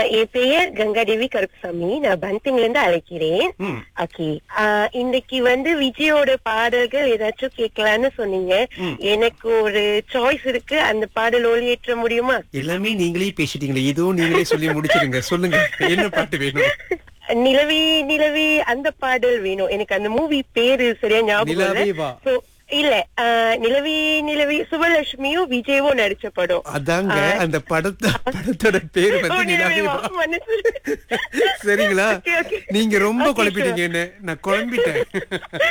ஆஹ் என் பெயர் கங்காதேவி கருப்புசாமி நான் பந்திங்ல இருந்து அழைக்கிறேன் ம். ஓகே இன்னைக்கு வந்து விஜயோட பாடல்கள் ஏதாச்சும் கேட்கலான்னு சொன்னீங்க எனக்கு ஒரு சாய்ஸ் இருக்கு அந்த பாடல் ஒளியேற்ற முடியுமா எல்லாமே நீங்களே பேசிட்டீங்களே ஏதோ நீங்களே சொல்லி முடிச்சிருங்க சொல்லுங்க என்ன பாட்டு வேணும் நிலவி நிலவி அந்த பாடல் வேணும் எனக்கு அந்த மூவி பேரு சரியா ஞாபகம் நிலவே இல்ல வா. So, இல்ல ஆஹ் நிலவி நிலவி சுபலட்சுமியும் விஜயவும் நடிச்ச படம் அதாங்க அந்த படத்தை படத்தோட பேர் ஓ, வந்து நிலவே நிலாவே வா, வா. மனசு சரிங்களா Okay, okay. நீங்க ரொம்ப Okay, குழப்பிட்டீங்க என்ன நான் குழம்பிட்டேன்